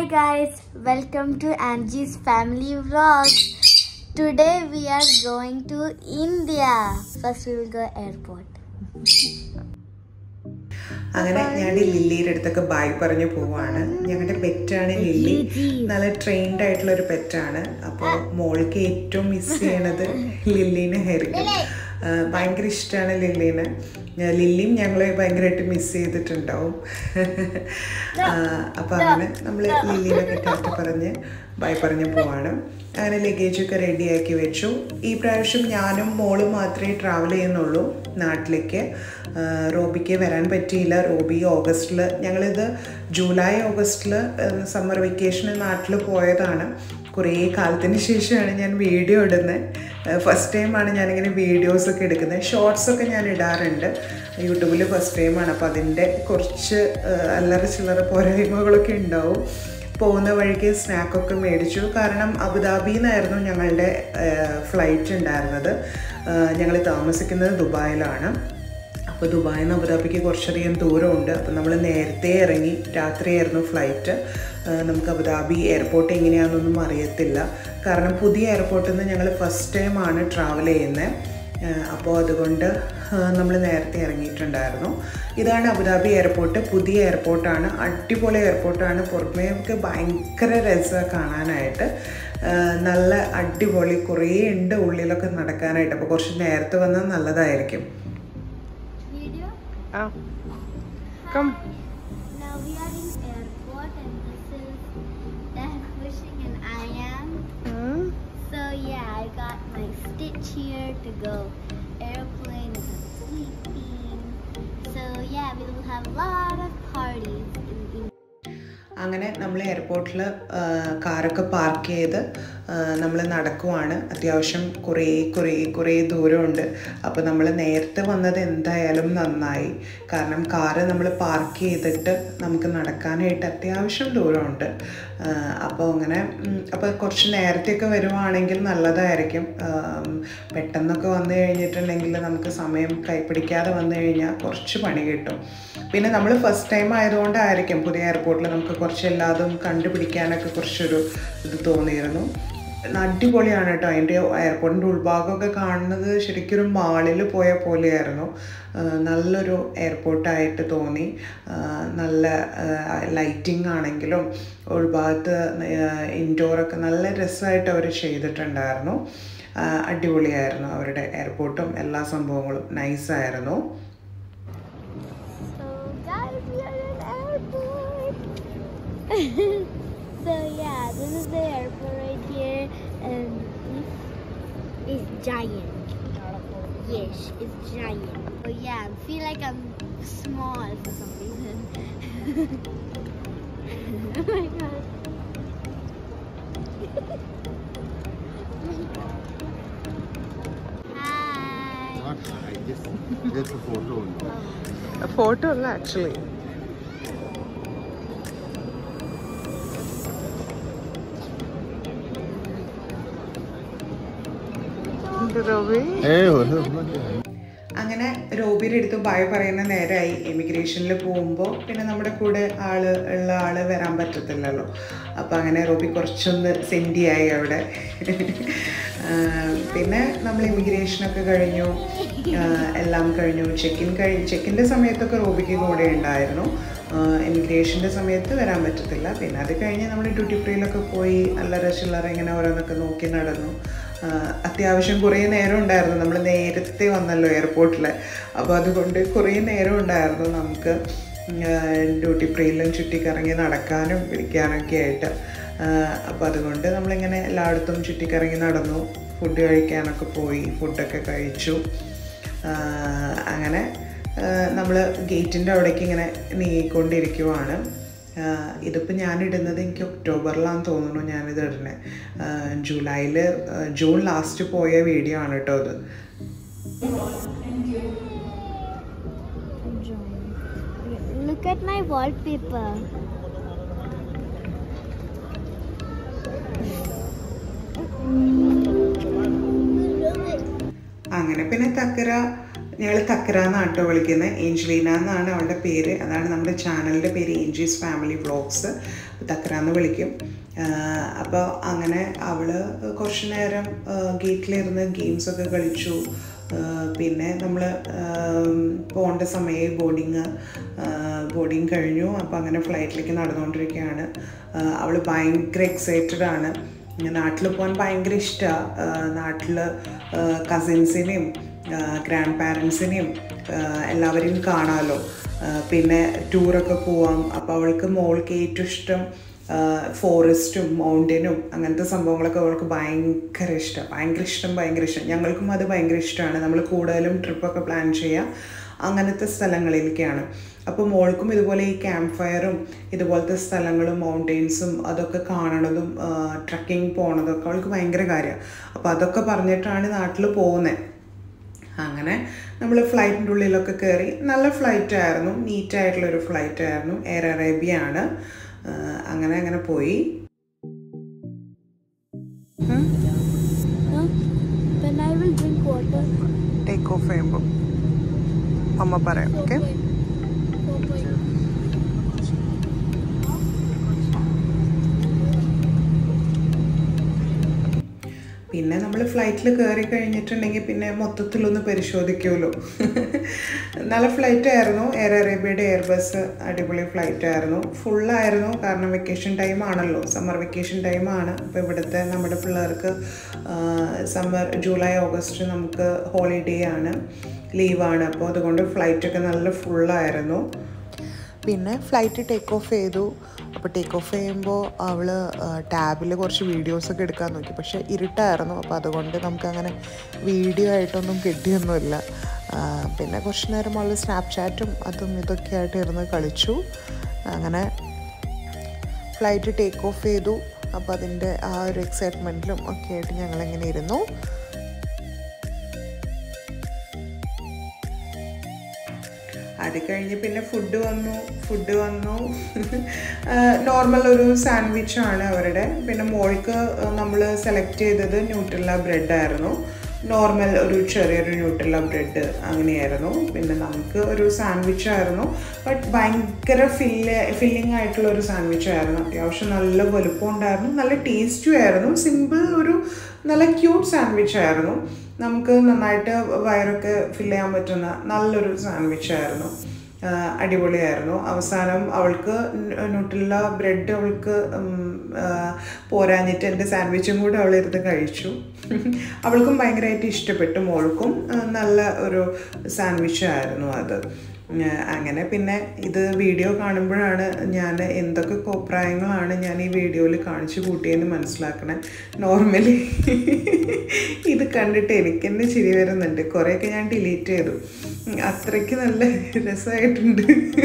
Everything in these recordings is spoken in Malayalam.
Hi guys, welcome to Angie's Family Vlog. Today we are going to India. First we will go airport. അങ്ങനെ ഞാൻ ലില്ലിയുടെ അടുത്തൊക്കെ ബായ് പറഞ്ഞു പോവാണ് ഞങ്ങളുടെ പെറ്റാണ് ലില്ലി നല്ല ട്രെയിൻഡ് ആയിട്ടുള്ള ഒരു പെറ്റാണ് അപ്പോൾ മോൾക്ക് ഏറ്റവും മിസ് ചെയ്യണത് ലില്ലിനെ ആയിരിക്കും ആ, ഭയങ്കര ഇഷ്ടമാണ് ലില്ലിനെ ഞാൻ- ലില്ലിയും ഞങ്ങളെ ഭയങ്കരമായിട്ട് മിസ് ചെയ്തിട്ടുണ്ടാവും അപ്പോൾ അങ്ങനെ നമ്മൾ ലില്ലിനൊക്കെ ടാറ്റ പറഞ്ഞ് ബൈ പറഞ്ഞ് പോവാണ് അങ്ങനെ ലഗേജൊക്കെ റെഡിയാക്കി വെച്ചു ഈ പ്രാവശ്യം ഞാനും മോളും മാത്രമേ ട്രാവൽ ചെയ്യുന്നുള്ളൂ നാട്ടിലേക്ക് ആ, റോബിക്ക് വരാൻ പറ്റിയില്ല റോബി ഓഗസ്റ്റിൽ ഞങ്ങളിത് ജൂലൈ ഓഗസ്റ്റിൽ സമ്മർ വെക്കേഷന് നാട്ടിൽ പോയതാണ് കുറേ കാലത്തിന് ശേഷമാണ് ഞാൻ വീഡിയോ ഇടുന്നത് ഫസ്റ്റ് ടൈമാണ് ഞാനിങ്ങനെ വീഡിയോസൊക്കെ എടുക്കുന്നത് ഷോർട്സൊക്കെ ഞാൻ ഇടാറുണ്ട് യൂട്യൂബിൽ ഫസ്റ്റ് ടൈമാണ് അപ്പോൾ അതിൻ്റെ കുറച്ച് ആ, അല്ലറ ചില്ലറ പോരായ്മകളൊക്കെ ഉണ്ടാവും പോകുന്ന വഴിക്ക് സ്നാക്കൊക്കെ മേടിച്ചു കാരണം അബുദാബിയിൽ നിന്നായിരുന്നു ഞങ്ങളുടെ ഫ്ലൈറ്റ് ഉണ്ടായിരുന്നത് ഞങ്ങൾ താമസിക്കുന്നത് ദുബായിലാണ് അപ്പോൾ ദുബായിൽ നിന്ന് അബുദാബിക്ക് കുറച്ചധികം ദൂരമുണ്ട് അപ്പോൾ നമ്മൾ നേരത്തെ ഇറങ്ങി രാത്രിയായിരുന്നു ഫ്ലൈറ്റ് നമുക്ക് അബുദാബി എയർപോർട്ട് എങ്ങനെയാണെന്നൊന്നും അറിയത്തില്ല കാരണം പുതിയ എയർപോർട്ടിൽ നിന്ന് ഞങ്ങൾ ഫസ്റ്റ് ടൈമാണ് ട്രാവൽ ചെയ്യുന്നത് അപ്പോൾ അതുകൊണ്ട് നമ്മൾ നേരത്തെ ഇറങ്ങിയിട്ടുണ്ടായിരുന്നു ഇതാണ് അബുദാബി എയർപോർട്ട് പുതിയ എയർപോർട്ടാണ് അടിപൊളി എയർപോർട്ടാണ് പുറമേക്ക് ഭയങ്കര രസമാണ് കാണാനായിട്ട് ആ, നല്ല അടിപൊളി കുറേ ഉണ്ട് ഉള്ളിലൊക്കെ നടക്കാനായിട്ട് അപ്പോൾ കുറച്ച് നേരത്തെ വന്നാൽ നല്ലതായിരിക്കും Video? Ah come Now we are in airport and this is Dad pushing and I am. So yeah, I got my stitch here to go airplane and I'm sleeping. So yeah, we will have a lot of parties in India. അങ്ങനെ നമ്മൾ എയർപോർട്ടിൽ കാറൊക്കെ പാർക്ക് ചെയ്ത് നമ്മൾ നടക്കുവാണ് അത്യാവശ്യം കുറേ കുറേ കുറേ ദൂരമുണ്ട് അപ്പോൾ നമ്മൾ നേരത്തെ വന്നത് എന്തായാലും നന്നായി കാരണം കാറ് നമ്മൾ പാർക്ക് ചെയ്തിട്ട് നമുക്ക് നടക്കാനായിട്ട് അത്യാവശ്യം ദൂരമുണ്ട് ആ, അപ്പോൾ അങ്ങനെ ഉം, അപ്പോൾ കുറച്ച് നേരത്തെയൊക്കെ വരുവാണെങ്കിൽ നല്ലതായിരിക്കും ആം, പെട്ടെന്നൊക്കെ വന്നു കഴിഞ്ഞിട്ടുണ്ടെങ്കിൽ നമുക്ക് സമയം കൈപ്പിടിക്കാതെ വന്നു കഴിഞ്ഞാൽ കുറച്ച് പണി കിട്ടും പിന്നെ നമ്മൾ ഫസ്റ്റ് ടൈം ആയതുകൊണ്ടായിരിക്കും പുതിയ എയർപോർട്ടിൽ നമുക്ക് കുറച്ച് എല്ലാതും കണ്ടുപിടിക്കാനൊക്കെ കുറച്ചൊരു ഇത് തോന്നിയിരുന്നു അടിപൊളിയാണ് കേട്ടോ അതിൻ്റെ എയർപോർട്ടിൻ്റെ ഉൾഭാഗമൊക്കെ കാണുന്നത് ശരിക്കും ഒരു മാളിൽ പോയ പോലെയായിരുന്നു ആ, നല്ലൊരു എയർപോർട്ടായിട്ട് തോന്നി ആ, നല്ല ലൈറ്റിംഗ് ആണെങ്കിലും ഉൾഭാഗത്ത് ഇൻഡോറൊക്കെ നല്ല രസമായിട്ട് അവർ ചെയ്തിട്ടുണ്ടായിരുന്നു ആ, അടിപൊളിയായിരുന്നു അവരുടെ എയർപോർട്ടും എല്ലാ സംഭവങ്ങളും നൈസായിരുന്നു So guys, we are in airport. so yeah, this is the airport right here, and it's giant. Yes, it's giant. So yeah, I feel like I'm small for some reason. oh my god. Hi. Just a photo. Photo അല്ല ആക്ച്വലി Hey, what is അങ്ങനെ റോബിയുടെ അടുത്ത് ബൈ പറയുന്ന നേരമായി എമിഗ്രേഷനിൽ പോകുമ്പോൾ പിന്നെ നമ്മുടെ കൂടെ ആള് ഉള്ള ആള് വരാൻ പറ്റത്തില്ലല്ലോ അപ്പോൾ അങ്ങനെ റോബി കുറച്ചൊന്ന് സെൻറ്റിയായി അവിടെ ആ, പിന്നെ നമ്മൾ ഇമിഗ്രേഷനൊക്കെ കഴിഞ്ഞു ആ, എല്ലാം കഴിഞ്ഞു ചെക്കിൻ കഴിഞ്ഞ് ചെക്കിൻ്റെ സമയത്തൊക്കെ റോബിക്ക് കൂടെ ഉണ്ടായിരുന്നു ഇമിഗ്രേഷൻ്റെ സമയത്ത് വരാൻ പറ്റത്തില്ല പിന്നെ അത് കഴിഞ്ഞ് നമ്മൾ ഡ്യൂട്ടി ഫ്രീയിലൊക്കെ പോയി അല്ലറ ചില്ലറ ഇങ്ങനെ ഓരോന്നൊക്കെ നോക്കി നടന്നു ആ, അത്യാവശ്യം കുറേ നേരം ഉണ്ടായിരുന്നു നമ്മൾ നേരത്തെ വന്നല്ലോ എയർപോർട്ടിൽ അപ്പോൾ അതുകൊണ്ട് കുറേ നേരം ഉണ്ടായിരുന്നു നമുക്ക് ഡ്യൂട്ടി ഫ്രീയിലും ചുറ്റിക്കറങ്ങി നടക്കാനും പിടിക്കാനൊക്കെ ആയിട്ട് അപ്പോൾ അതുകൊണ്ട് നമ്മളിങ്ങനെ എല്ലായിടത്തും ചുറ്റിക്കറങ്ങി നടന്നു ഫുഡ് കഴിക്കാനൊക്കെ പോയി ഫുഡൊക്കെ കഴിച്ചു ആ, അങ്ങനെ നമ്മൾ ഗേറ്റിൻ്റെ അവിടേക്ക് ഇങ്ങനെ നീങ്ങിക്കൊണ്ടിരിക്കുവാണ് ഇതിപ്പോൾ ഞാനിടുന്നത് എനിക്ക് ഒക്ടോബറിലാന്ന് തോന്നുന്നു ഞാനിത് ഇടുന്നത് ജൂലൈയിൽ ജൂൺ ലാസ്റ്റ് പോയ വീഡിയോ ആണ് കേട്ടോ ഇത് Look at my wallpaper. അങ്ങനെ പിന്നെ തക്കര ഞങ്ങൾ തക്കര എന്നാട്ടോ വിളിക്കുന്നത് ഏഞ്ചലീന എന്നാണ് അവളുടെ പേര് അതാണ് നമ്മുടെ ചാനലിൻ്റെ പേര് ഏഞ്ചീസ് ഫാമിലി വ്ളോഗ്സ് തക്കര എന്ന് വിളിക്കും അപ്പോൾ അങ്ങനെ അവൾ കുറച്ച് നേരം ഗേറ്റിലിരുന്ന് ഗെയിംസൊക്കെ കളിച്ചു ആ, പിന്നെ നമ്മൾ പോകേണ്ട സമയം ബോർഡിങ് ബോർഡിങ് കഴിഞ്ഞു അപ്പോൾ അങ്ങനെ ഫ്ലൈറ്റിലേക്ക് നടന്നുകൊണ്ടിരിക്കുകയാണ് അവൾ ഭയങ്കര എക്സൈറ്റഡ് ആണ് നാട്ടിൽ പോകാൻ ഭയങ്കര ഇഷ്ടമാണ് നാട്ടിൽ കസിൻസിനെയും ഗ്രാൻഡ് പാരൻസിനെയും എല്ലാവരെയും കാണാമല്ലോ ആ, പിന്നെ ടൂറൊക്കെ പോവാം അപ്പോൾ അവൾക്ക് മോൾക്ക് ഏറ്റവും ഇഷ്ടം ഫോറസ്റ്റും മൗണ്ടനും അങ്ങനത്തെ സംഭവങ്ങളൊക്കെ അവൾക്ക് ഭയങ്കര ഇഷ്ടം ഭയങ്കര ഇഷ്ടം ഭയങ്കര ഇഷ്ടം ഞങ്ങൾക്കും അത് ഭയങ്കര ഇഷ്ടമാണ് നമ്മൾ കൂടുതലും ട്രിപ്പൊക്കെ പ്ലാൻ ചെയ്യുക അങ്ങനത്തെ സ്ഥലങ്ങളിലേക്കാണ് അപ്പോൾ മോൾക്കും ഇതുപോലെ ഈ ക്യാമ്പ് ഫയറും ഇതുപോലത്തെ സ്ഥലങ്ങളും മൗണ്ടെയ്ൻസും അതൊക്കെ കാണണതും ട്രക്കിംഗ് പോണതൊക്കെ അവൾക്ക് ഭയങ്കര കാര്യമാണ് അപ്പോൾ അതൊക്കെ പറഞ്ഞിട്ടാണ് നാട്ടിൽ പോകുന്നത് അങ്ങനെ നമ്മൾ ഫ്ലൈറ്റിൻ്റെ ഉള്ളിലൊക്കെ കയറി നല്ല ഫ്ലൈറ്റ് ആയിരുന്നു നീറ്റായിട്ടുള്ളൊരു ഫ്ലൈറ്റ് ആയിരുന്നു എയർ അറേബ്യ ആണ് ആ, അങ്ങനെ അങ്ങനെ പോയി Huh? Then I will drink water. Take off ചെയ്യുമ്പോൾ അമ്മ പറയാം ഓക്കെ പിന്നെ നമ്മൾ ഫ്ലൈറ്റിൽ കയറി കഴിഞ്ഞിട്ടുണ്ടെങ്കിൽ പിന്നെ മൊത്തത്തിലൊന്ന് പരിശോധിക്കുമല്ലോ നല്ല ഫ്ലൈറ്റ് ആയിരുന്നു എയർ അറേബ്യയുടെ എയർ ബസ് അടിപൊളി ഫ്ലൈറ്റ് ആയിരുന്നു ഫുള്ളായിരുന്നു കാരണം വെക്കേഷൻ ടൈം ആണല്ലോ സമ്മർ വെക്കേഷൻ ടൈമാണ് അപ്പോൾ ഇവിടുത്തെ നമ്മുടെ പിള്ളേർക്ക് സമ്മർ ജൂലൈ ഓഗസ്റ്റ് നമുക്ക് ഹോളിഡേ ആണ് ലീവാണ് അപ്പോൾ അതുകൊണ്ട് ഫ്ലൈറ്റൊക്കെ നല്ല ഫുള്ളായിരുന്നു പിന്നെ ഫ്ലൈറ്റ് ടേക്ക് ഓഫ് ചെയ്തു അപ്പോൾ ടേക്ക് ഓഫ് ചെയ്യുമ്പോൾ അവൾ ടാബിൽ കുറച്ച് വീഡിയോസൊക്കെ എടുക്കാൻ നോക്കി പക്ഷേ ഇരുട്ടായിരുന്നു അപ്പോൾ അതുകൊണ്ട് നമുക്കങ്ങനെ വീഡിയോ ആയിട്ടൊന്നും കിട്ടിയൊന്നുമില്ല ആ, പിന്നെ കുറച്ച് നേരം അവൾ സ്നാപ്ചാറ്റും അതും ഇതൊക്കെ ആയിട്ട് ഇരുന്ന് കളിച്ചു അങ്ങനെ ഫ്ലൈറ്റ് ടേക്ക് ഓഫ് ചെയ്തു അപ്പോൾ അതിൻ്റെ ആ ഒരു എക്സൈറ്റ്മെൻറ്റിലും ഒക്കെ ആയിട്ട് ഞങ്ങളിങ്ങനെ ഇരുന്നു അത് കഴിഞ്ഞ് പിന്നെ ഫുഡ് വന്നു ഫുഡ് വന്നു നോർമൽ ഒരു സാൻഡ്വിച്ചാണ് അവരുടെ പിന്നെ മോൾക്ക് നമ്മൾ സെലക്ട് ചെയ്തത് ന്യൂട്രല്ല ബ്രെഡായിരുന്നു നോർമൽ ഒരു ചെറിയൊരു ന്യൂട്രല്ല ബ്രെഡ് അങ്ങനെയായിരുന്നു പിന്നെ നമുക്ക് ഒരു സാൻഡ്വിച്ച് ആയിരുന്നു ബട്ട് ഭയങ്കര ഫില്ല് ഫില്ലിംഗ് ആയിട്ടുള്ള ഒരു സാൻഡ്വിച്ച് ആയിരുന്നു അത്യാവശ്യം നല്ല വലുപ്പം ഉണ്ടായിരുന്നു നല്ല ടേസ്റ്റും ആയിരുന്നു സിമ്പിൾ ഒരു നല്ല ക്യൂട്ട് സാൻഡ്വിച്ച് ആയിരുന്നു നമുക്ക് നന്നായിട്ട് വയറൊക്കെ ഫില്ല് ചെയ്യാൻ പറ്റുന്ന നല്ലൊരു സാൻഡ്വിച്ച് ആയിരുന്നു ആ, അടിപൊളിയായിരുന്നു അവസാനം അവൾക്ക് ന്യൂട്രില്ല ബ്രെഡ് അവൾക്ക് ഉം, ആ, പോരാഞ്ഞിട്ട് എൻ്റെ സാൻഡ്വിച്ചും കൂടെ അവൾ ഇരുന്ന് കഴിച്ചു അവൾക്കും ഭയങ്കരമായിട്ട് ഇഷ്ടപ്പെട്ടു മോൾക്കും ആ, നല്ല ഒരു സാൻഡ്വിച്ച് ആയിരുന്നു അത് ഉം, അങ്ങനെ പിന്നെ ഇത് വീഡിയോ കാണുമ്പോഴാണ് ഞാൻ എന്തൊക്കെ കോപ്രായങ്ങളാണ് ഞാൻ ഈ വീഡിയോയിൽ കാണിച്ചു കൂട്ടിയെന്ന് മനസ്സിലാക്കണേ നോർമലി ഇത് കണ്ടിട്ട് എനിക്ക് തന്നെ ചിരി വരുന്നുണ്ട് കുറേയൊക്കെ ഞാൻ ഡിലീറ്റ് ചെയ്തു ഉം, അത്രയ്ക്ക് നല്ല രസമായിട്ടുണ്ട്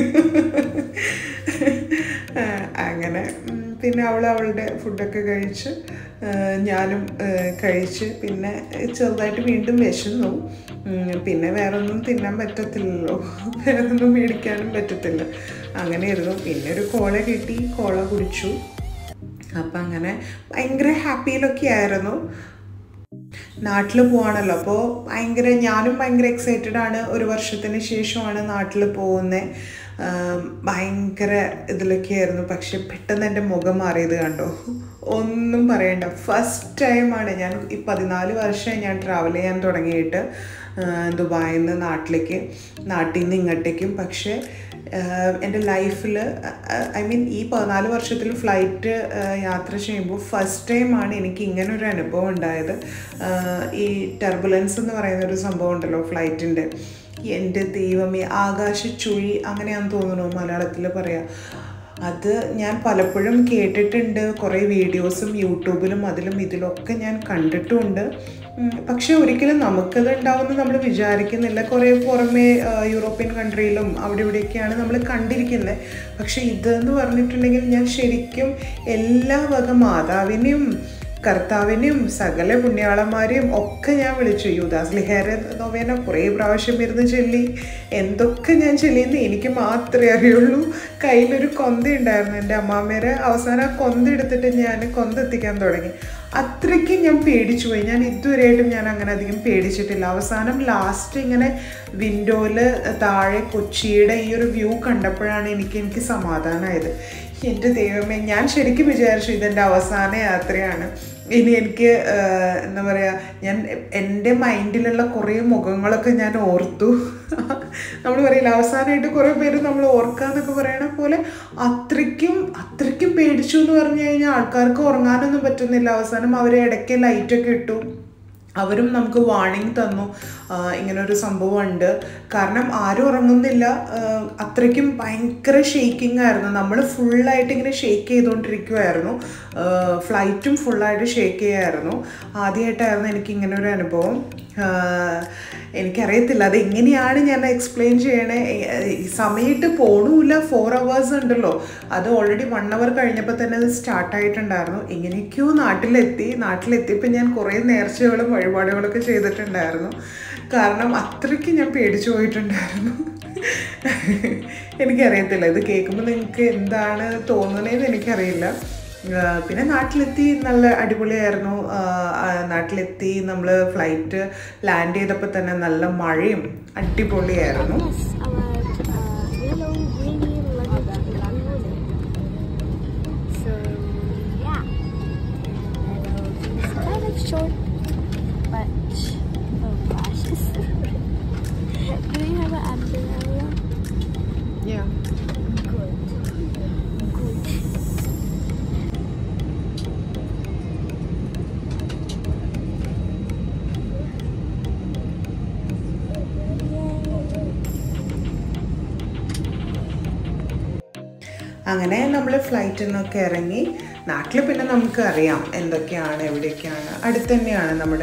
ആ, അങ്ങനെ ഉം, പിന്നെ അവൾ അവളുടെ ഫുഡൊക്കെ കഴിച്ച് ആ, ഞാനും ആ, കഴിച്ച് പിന്നെ ചെറുതായിട്ട് വീണ്ടും വിശന്നു ഉം, പിന്നെ വേറൊന്നും തിന്നാൻ പറ്റത്തില്ലല്ലോ വേറൊന്നും മേടിക്കാനും പറ്റത്തില്ല അങ്ങനെയായിരുന്നു പിന്നെ ഒരു കോള കിട്ടി കോള കുടിച്ചു അപ്പം അങ്ങനെ ഭയങ്കര ഹാപ്പിയിലൊക്കെ ആയിരുന്നു നാട്ടിൽ പോവാണല്ലോ അപ്പോൾ ഭയങ്കര ഞാനും ഭയങ്കര എക്സൈറ്റഡ് ആണ് ഒരു വർഷത്തിന് ശേഷമാണ് നാട്ടിൽ പോകുന്നത് ഭയങ്കര ഇതിലൊക്കെ ആയിരുന്നു പക്ഷെ പെട്ടെന്ന് എൻ്റെ മുഖം മാറിയത് കണ്ടോ ഒന്നും പറയണ്ട ഫസ്റ്റ് ടൈമാണ് ഞാൻ ഈ പതിനാല് വർഷമായി ഞാൻ ട്രാവൽ ചെയ്യാൻ തുടങ്ങിയിട്ട് ആ, ദുബായിൽ നിന്ന് നാട്ടിലേക്ക് നാട്ടിൽ നിന്ന് ഇങ്ങോട്ടേക്കും പക്ഷേ ആഹ് എൻ്റെ ലൈഫിൽ ഐ മീൻ ഈ പതിനാല് വർഷത്തിൽ ഫ്ലൈറ്റ് യാത്ര ചെയ്യുമ്പോൾ ഫസ്റ്റ് ടൈമാണ് എനിക്ക് ഇങ്ങനെ ഒരു അനുഭവം ഉണ്ടായത് ആഹ് ഈ ടെർബുലൻസ് എന്ന് പറയുന്ന ഒരു സംഭവം ഉണ്ടല്ലോ ഫ്ലൈറ്റിൻ്റെ എൻ്റെ ദൈവമേ ആകാശ ചുഴി അങ്ങനെയാണെന്ന് തോന്നുന്നു മലയാളത്തിൽ പറയാം അത് ഞാൻ പലപ്പോഴും കേട്ടിട്ടുണ്ട് കുറേ വീഡിയോസും യൂട്യൂബിലും അതിലും ഇതിലൊക്കെ ഞാൻ കണ്ടിട്ടുമുണ്ട് ഉം, പക്ഷെ ഒരിക്കലും നമുക്കത് ഉണ്ടാവുമെന്ന് നമ്മൾ വിചാരിക്കുന്നില്ല കുറേ പുറമേ ആ, യൂറോപ്യൻ കൺട്രിയിലും അവിടെ ഇവിടെയൊക്കെയാണ് നമ്മൾ കണ്ടിരിക്കുന്നത് പക്ഷെ ഇതെന്ന് പറഞ്ഞിട്ടുണ്ടെങ്കിൽ ഞാൻ ശരിക്കും എല്ലാ വക മാതാവിനെയും കർത്താവിനെയും സകല പുണ്യാളന്മാരെയും ഒക്കെ ഞാൻ വിളിച്ചു യൂദാസ് ലിഹേറെ നോവേന കുറേ പ്രാവശ്യം ഇരുന്ന് ചൊല്ലി എന്തൊക്കെ ഞാൻ ചൊല്ലിയെന്ന് എനിക്ക് മാത്രമേ അറിയുള്ളൂ കയ്യിലൊരു കൊന്ത ഉണ്ടായിരുന്നു എൻ്റെ അമ്മാമ്മേരെ അവസാനം ആ കൊന്ത എടുത്തിട്ട് ഞാൻ കൊന്ത എത്തിക്കാൻ തുടങ്ങി അത്രയ്ക്കും ഞാൻ പേടിച്ചു പോയി ഞാൻ ഇതുവരെയായിട്ടും ഞാൻ അങ്ങനെ അധികം പേടിച്ചിട്ടില്ല അവസാനം ലാസ്റ്റ് ഇങ്ങനെ വിൻഡോയിൽ താഴെ കൊച്ചിയുടെ ഈ ഒരു വ്യൂ കണ്ടപ്പോഴാണ് എനിക്ക് എനിക്ക് സമാധാനമായത് എൻ്റെ ദൈവമേ ഞാൻ ശരിക്കും വിചാരിച്ചു ഇതെൻ്റെ അവസാന യാത്രയാണ് ഇനി എനിക്ക് ആഹ്, എന്താ പറയുക ഞാൻ എൻ്റെ മൈൻഡിലുള്ള കുറേ മുഖങ്ങളൊക്കെ ഞാൻ ഓർത്തു നമ്മൾ പറയില്ല അവസാനമായിട്ട് കുറേ പേര് നമ്മൾ ഓർക്കാന്നൊക്കെ പറയണ പോലെ അത്രയ്ക്കും അത്രയ്ക്കും പേടിച്ചു എന്ന് പറഞ്ഞു കഴിഞ്ഞാൽ ആൾക്കാർക്ക് ഉറങ്ങാനൊന്നും പറ്റുന്നില്ല അവസാനം അവർ ഇടയ്ക്ക് ലൈറ്റൊക്കെ ഇട്ടു അവരും നമുക്ക് വാണിംഗ് തന്നു ആ, ഇങ്ങനൊരു സംഭവം ഉണ്ട് കാരണം ആരും ഉറങ്ങുന്നില്ല ആ, അത്രയ്ക്കും ഭയങ്കര ഷേക്കിംഗ് ആയിരുന്നു നമ്മൾ ഫുള്ളായിട്ട് ഇങ്ങനെ ഷേക്ക് ചെയ്തുകൊണ്ടിരിക്കുമായിരുന്നു ഫ്ലൈറ്റും ഫുള്ളായിട്ട് ഷേക്ക് ചെയ്യായിരുന്നു ആദ്യമായിട്ടായിരുന്നു എനിക്ക് ഇങ്ങനെ ഒരു അനുഭവം ആ, എനിക്കറിയത്തില്ല അത് എങ്ങനെയാണ് ഞാൻ എക്സ്പ്ലെയിൻ ചെയ്യണേ എ- ഈ സമയത്ത് പോണുമില്ല ഫോർ അവേഴ്സ് ഉണ്ടല്ലോ അത് ഓൾറെഡി വൺ അവർ കഴിഞ്ഞപ്പോൾ തന്നെ അത് സ്റ്റാർട്ടായിട്ടുണ്ടായിരുന്നു എങ്ങനെയൊക്കെയോ നാട്ടിലെത്തി നാട്ടിലെത്തിയപ്പോൾ ഞാൻ കുറേ നേർച്ചകളും വഴിപാടുകളൊക്കെ ചെയ്തിട്ടുണ്ടായിരുന്നു കാരണം അത്രയ്ക്ക് ഞാൻ പേടിച്ചു പോയിട്ടുണ്ടായിരുന്നു എനിക്കറിയത്തില്ല ഇത് കേൾക്കുമ്പോൾ നിങ്ങൾക്ക് എന്താണ് തോന്നുന്നതെന്ന് എനിക്കറിയില്ല ആ, പിന്നെ നാട്ടിലെത്തി നല്ല അടിപൊളിയായിരുന്നു ആ, ആ, നാട്ടിലെത്തി നമ്മൾ ഫ്ലൈറ്റ് ലാൻഡ് ചെയ്തപ്പോൾ തന്നെ നല്ല മഴയും അടിപൊളിയായിരുന്നു Yes, our uh, yellow greeny luggage is unloaded. So yeah, it's kind of short, but oh gosh. Do you have an umbrella? Good. Good. അങ്ങനെ നമ്മൾ ഫ്ലൈറ്റിൽ നിന്നൊക്കെ ഇറങ്ങി നാട്ടിൽ പിന്നെ നമുക്ക് അറിയാം എന്തൊക്കെയാണ് എവിടെയൊക്കെയാണ് അടുത്ത് തന്നെയാണ് നമ്മുടെ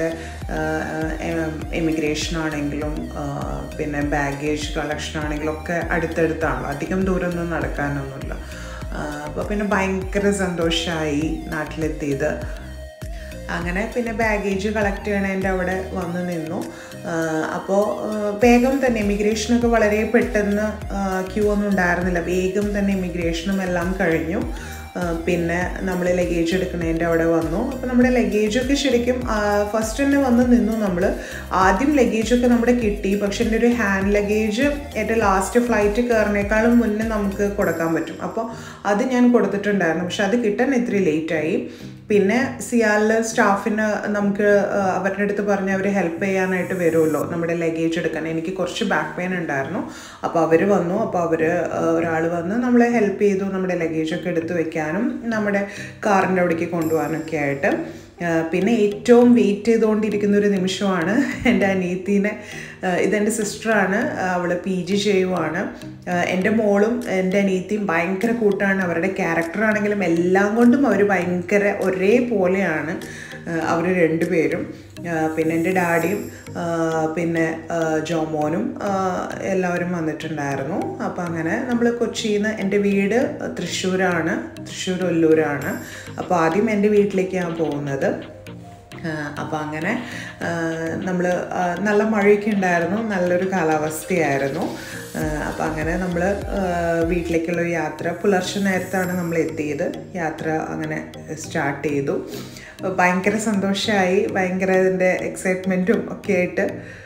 ഇമിഗ്രേഷൻ ആണെങ്കിലും ആ, പിന്നെ ബാഗേജ് കളക്ഷൻ ആണെങ്കിലും ഒക്കെ അടുത്തടുത്താണല്ലോ അധികം ദൂരമൊന്നും നടക്കാനൊന്നുമില്ല അപ്പോൾ പിന്നെ ഭയങ്കര സന്തോഷമായി നാട്ടിലെത്തിയത് അങ്ങനെ പിന്നെ ബാഗേജ് കളക്ട് ചെയ്യണതിൻ്റെ അവിടെ വന്ന് നിന്നു അപ്പോൾ വേഗം തന്നെ ഇമിഗ്രേഷനൊക്കെ വളരെ പെട്ടെന്ന് ക്യൂ ഒന്നും ഉണ്ടായിരുന്നില്ല വേഗം തന്നെ ഇമിഗ്രേഷനും എല്ലാം കഴിഞ്ഞു ആ, പിന്നെ നമ്മൾ ലഗേജ് എടുക്കുന്നതിൻ്റെ അവിടെ വന്നു അപ്പോൾ നമ്മുടെ ലഗേജൊക്കെ ശരിക്കും ഫസ്റ്റ് തന്നെ വന്ന് നിന്നു നമ്മൾ ആദ്യം ലഗേജൊക്കെ നമ്മുടെ കിട്ടി പക്ഷെ എൻ്റെ ഒരു ഹാൻഡ് ലഗേജ് എൻ്റെ ലാസ്റ്റ് ഫ്ലൈറ്റ് കയറിനേക്കാളും മുന്നേ നമുക്ക് കൊടുക്കാൻ പറ്റും അപ്പോൾ അത് ഞാൻ കൊടുത്തിട്ടുണ്ടായിരുന്നു പക്ഷെ അത് കിട്ടാൻ ഇത്തിരി ലേറ്റായി പിന്നെ സിയാലിൽ സ്റ്റാഫിന് നമുക്ക് ആ, അവരുടെ അടുത്ത് പറഞ്ഞ് അവർ ഹെൽപ്പ് ചെയ്യാനായിട്ട് വരുമല്ലോ നമ്മുടെ ലഗേജ് എടുക്കാൻ എനിക്ക് കുറച്ച് ബാക്ക് പെയിൻ ഉണ്ടായിരുന്നു അപ്പോൾ അവർ വന്നു അപ്പോൾ അവർ ഒരാൾ വന്ന് നമ്മളെ ഹെൽപ്പ് ചെയ്തു നമ്മുടെ ലഗേജൊക്കെ എടുത്ത് വെക്കാനും നമ്മുടെ കാറിൻ്റെ അവിടേക്ക് കൊണ്ടുപോകാനൊക്കെ ആയിട്ട് ആ, പിന്നെ ഏറ്റവും വെയിറ്റ് ചെയ്തുകൊണ്ടിരിക്കുന്ന ഒരു നിമിഷമാണ് എൻ്റെ അനിയത്തീനെ ആ, ഇതെൻ്റെ സിസ്റ്ററാണ് അവൾ പി ജി ചെയ്യുവാണ് ആ, എൻ്റെ മോളും എൻ്റെ അനിയത്തിയും ഭയങ്കര കൂട്ടാണ് അവരുടെ ക്യാരക്ടറാണെങ്കിലും എല്ലാം കൊണ്ടും അവർ ഭയങ്കര ഒരേപോലെയാണ് അവർ രണ്ടുപേരും ആ, പിന്നെ എൻ്റെ ഡാഡിയും ആ, പിന്നെ ആ, ജോമോനും ആ, എല്ലാവരും വന്നിട്ടുണ്ടായിരുന്നു അപ്പോൾ അങ്ങനെ നമ്മൾ കൊച്ചിയിൽ നിന്ന് എൻ്റെ വീട് തൃശ്ശൂരാണ് തൃശ്ശൂർ ഒല്ലൂരാണ് അപ്പോൾ ആദ്യം എൻ്റെ വീട്ടിലേക്കാണ് പോകുന്നത് അപ്പോൾ അങ്ങനെ നമ്മൾ നല്ല മഴയൊക്കെ ഉണ്ടായിരുന്നു നല്ലൊരു കാലാവസ്ഥയായിരുന്നു അപ്പോൾ അങ്ങനെ നമ്മൾ വീട്ടിലേക്കുള്ള ഒരു യാത്ര പുലർച്ചെ നേരത്താണ് നമ്മൾ എത്തിയത് യാത്ര അങ്ങനെ സ്റ്റാർട്ട് ചെയ്തു ഭയങ്കര സന്തോഷമായി ഭയങ്കര അതിൻ്റെ എക്സൈറ്റ്മെൻറ്റും ഒക്കെ ആയിട്ട്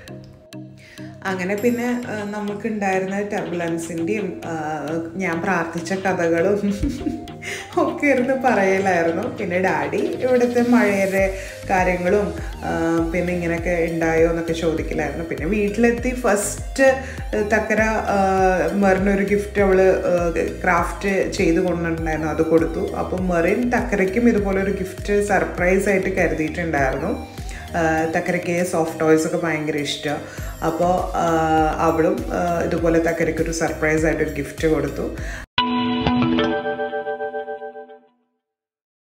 അങ്ങനെ പിന്നെ ആ, നമുക്കുണ്ടായിരുന്ന ടർബുലൻസിൻ്റെയും ഞാൻ പ്രാർത്ഥിച്ച കഥകളും ഒക്കെ ഇരുന്ന് പറയലായിരുന്നു പിന്നെ ഡാഡി ഇവിടുത്തെ മഴയുടെ കാര്യങ്ങളും ആ, പിന്നെ ഇങ്ങനെയൊക്കെ ഉണ്ടായോ എന്നൊക്കെ ചോദിക്കലായിരുന്നു പിന്നെ വീട്ടിലെത്തി ഫസ്റ്റ് തക്കര മെറിനൊരു ഗിഫ്റ്റ് അവൾ ക്രാഫ്റ്റ് ചെയ്ത് കൊണ്ടുണ്ടായിരുന്നു അത് കൊടുത്തു അപ്പം മെറിൻ തക്കരയ്ക്കും ഇതുപോലെ ഒരു ഗിഫ്റ്റ് സർപ്രൈസ് ആയിട്ട് കരുതിയിട്ടുണ്ടായിരുന്നു ആഹ് തക്കരയ്ക്ക് സോഫ്റ്റ് ടോയ്സ് ഒക്കെ ഭയങ്കര ഇഷ്ടമാണ് അപ്പോൾ അവളും ആഹ് ഇതുപോലെ തക്കരയ്ക്ക് ഒരു സർപ്രൈസ് ആയിട്ട് ഒരു ഗിഫ്റ്റ് കൊടുത്തു